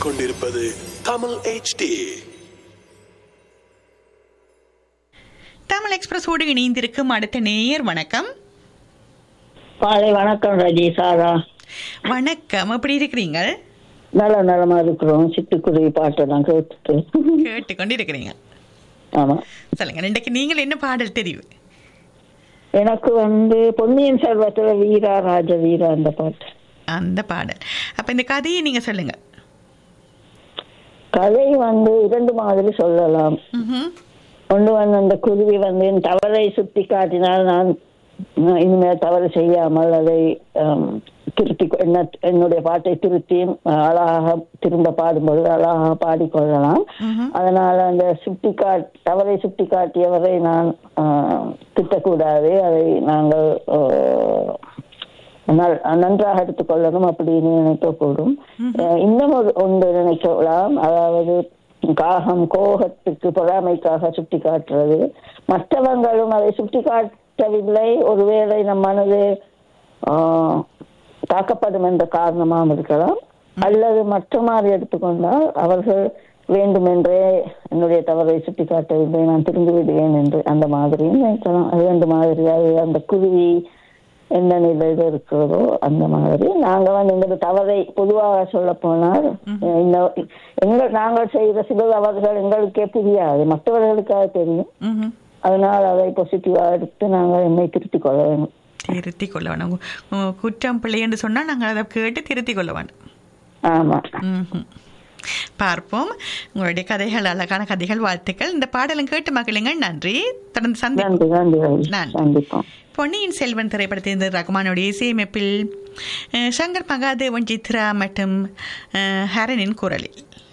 கேட்டுக்கொண்டிருப்பது தமிழ் HD தமிழ் எக்ஸ்பிரஸோடு இணைந்திருக்கும் அடுத்த நேயர் வணக்கம் காலை வணக்கம் ரஜி சாரா வணக்கம் எப்படி இருக்கிறீங்க நல்ல நலமா இருக்கிறோம் சிட்டுக்குருவி பாட்டை தான் கேட்டுட்டு கேட்டுக்கொண்டு இருக்கிறீங்க ஆமா சொல்லுங்க இன்றைக்கு நீங்கள் என்ன பாடல் தெரியும் எனக்கு வந்து பொன்னியின் செல்வத்துல வீரா ராஜ வீரா அந்த பாட்டு அந்த பாடல் அப்ப இந்த கதையை நீங்க சொல்லுங்க கதை வந்து இரண்டு மாதிரி சொல்லலாம் ம்ஹும். ஒன்று வந்து அந்த குருவி வந்து என் தவறை சுட்டி காட்டினால் நான் நான் இனிமேல் தவறு செய்யாமல் அதை ஆம், திருத்தி கொ- என்ன என்னுடைய பாட்டை திருத்தி அழகாக திரும்ப பாடும்பொழுது அழகாக பாடிக்கொள்ளலாம் ம்ஹும். அதனால அந்த சுட்டி காட் தவறை சுட்டி காட்டியவரை நான் ஆ, திட்டக்கூடாது அதை நாங்கள் ஆ, நல்- நன்றாக எடுத்துக்கொள்ளணும் அப்படின்னு நினைக்கக்கூடும் அஹ் இன்னும் ஒரு ஒன்று நினைக்கலாம் அதாவது காகம் கோகத்துக்கு பொறாமைக்காக சுட்டி காட்டுறது மற்றவங்களும் அதை சுட்டி காட்டவில்லை ஒருவேளை நம் மனது ஆஹ், தாக்கப்படும் என்ற காரணமாகவும் இருக்கலாம் அல்லது மற்ற மாதிரி எடுத்துக்கொண்டால் அவர்கள் வேண்டுமென்றே என்னுடைய தவறை சுட்டி காட்டவில்லை நான் திரும்பி விடுவேன் என்று அந்த மாதிரியும் நினைக்கலாம் அது ரெண்டு மாதிரி அது அந்த குருவி என்ன நிலையில இருக்கிறதோ அந்த மாதிரி நாங்க வந்து எங்களோட தவறை பொதுவாக சொல்ல போனால் இந்த எங்க நாங்கள் செய்த சில தவறுகள் எங்களுக்கே புரியாது மற்றவர்களுக்காக தெரியும் ம்ஹும். அதனால் அதை பாசிட்டிவா எடுத்து நாங்கள் என்னை திருத்திக் கொள்ள வேண்டும் திருத்திக் கொள்ள வேணும் உங்க- உங்க குற்றம் பிள்ளை என்று சொன்னால் நாங்கள் அதை கேட்டு திருத்திக் கொள்ள வேண்டும் ஆமா ம்ஹும். பார்ப்போம் உங்களுடைய கதைகள் அழகான கதைகள் வாழ்த்துக்கள் இந்த பாடலும் கேட்டு மகிழுங்கள் நன்றி தொடர்ந்து சந்திப்போம் நன்றி நன்றி ரவி. நன்றி. சந்திப்போம் பொன்னியின் செல்வன் திரைப்படத்திலிருந்து ரகுமானுடைய இசையமைப்பில் அஹ், சங்கர் மகாதேவன் சித்ரா மற்றும் அஹ், ஹரனின் குரலில்